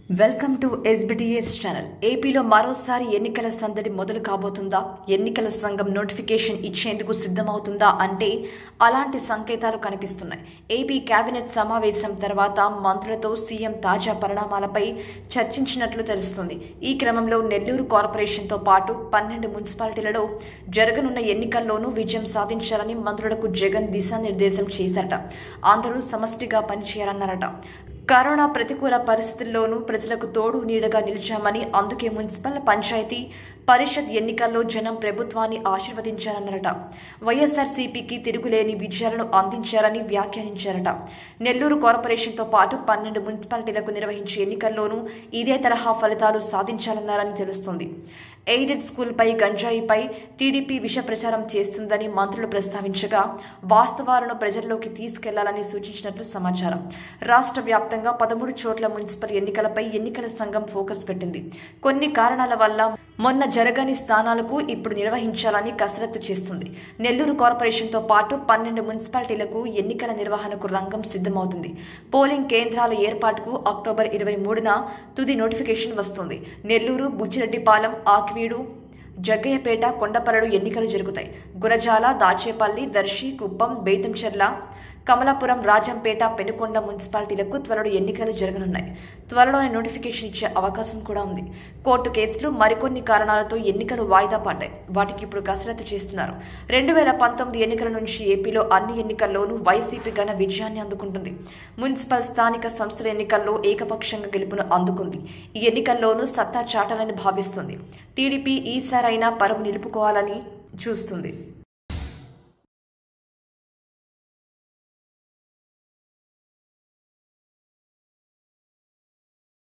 welcome to SBTS channel ఏపీలో మరోసారి ఎన్నికల సందడి మొదలు కాబోతుందా ఎన్నికల సంఘం నోటిఫికేషన్ ఇచ్చేందుకు సిద్ధమవుతుందా అంటే అలాంటి సంకేతాలు కనిపిస్తున్నాయి ఏపీ కేబినెట్ సమావేశం తర్వాత మంత్రులతో సీఎం తాజా పరిణామాలపై చర్చించినట్లు తెలుస్తుంది ఈ క్రమంలో నెల్లూరు కార్పొరేషన్తో పాటు పన్నెండు మున్సిపాలిటీలలో జరగనున్న ఎన్నికల్లోనూ విజయం సాధించాలని మంత్రులకు జగన్ దిశానిర్దేశం చేశారట అందరూ సమష్టిగా పనిచేయాలన్నారట కరోనా ప్రతికూల పరిస్థితుల్లోనూ ప్రజలకు తోడు నీడగా నిలిచామని అందుకే మున్సిపల్ పంచాయతీ పరిషత్ ఎన్నికల్లో జనం ప్రభుత్వాన్ని ఆశీర్వదించారన్నారట వైఎస్ఆర్సీపీకి తిరుగులేని విజయాలను అందించారని వ్యాఖ్యానించారట నెల్లూరు కార్పొరేషన్తో పాటు పన్నెండు మున్సిపాలిటీలకు నిర్వహించే ఎన్నికల్లోనూ ఇదే తరహా ఫలితాలు సాధించాలన్నారని తెలుస్తోంది ఎయిడెడ్ స్కూల్పై గంజాయిపై టీడీపీ విష ప్రచారం చేస్తుందని మంత్రులు ప్రస్తావించగా వాస్తవాలను ప్రజల్లోకి తీసుకెళ్లాలని సూచించినట్లు సమాచారం రాష్ట్ర వ్యాప్తంగా పదమూడు చోట్ల మున్సిపల్ ఎన్నికలపై ఎన్నికల సంఘం ఫోకస్ పెట్టింది కొన్ని కారణాల వల్ల మొన్న జరగని స్థానాలకు ఇప్పుడు నిర్వహించాలని కసరత్తు చేస్తుంది నెల్లూరు కార్పొరేషన్తో పాటు పన్నెండు మున్సిపాలిటీలకు ఎన్నికల నిర్వహణకు రంగం సిద్ధమవుతుంది పోలింగ్ కేంద్రాల ఏర్పాటుకు అక్టోబర్ ఇరవై మూడున తుది నోటిఫికేషన్ వస్తుంది నెల్లూరు బుచ్చిరెడ్డిపాలెం ఆకివీడు జగ్గయ్యపేట కొండపల్లిలో ఎన్నికలు జరుగుతాయి గురజాల దాచేపల్లి దర్శి కుప్పం బేతంచెర్ల కమలాపురం రాజంపేట పెనుకొండ మున్సిపాలిటీలకు త్వరలో ఎన్నికలు జరగనున్నాయి త్వరలోనే నోటిఫికేషన్ ఇచ్చే అవకాశం కూడా ఉంది కోర్టు కేసులు మరికొన్ని కారణాలతో ఎన్నికలు వాయిదా పడ్డాయి వాటికి ఇప్పుడు కసరత్తు చేస్తున్నారు రెండు వేల పంతొమ్మిది ఎన్నికల నుంచి ఏపీలో అన్ని ఎన్నికల్లోనూ వైసీపీ ఘన విజయాన్ని అందుకుంటుంది మున్సిపల్ స్థానిక సంస్థల ఎన్నికల్లో ఏకపక్షంగా గెలుపును అందుకుంది ఈ ఎన్నికల్లోనూ సత్తా చాటాలని భావిస్తుంది టీడీపీ ఈసారైనా పరువు నిలుపుకోవాలని చూస్తుంది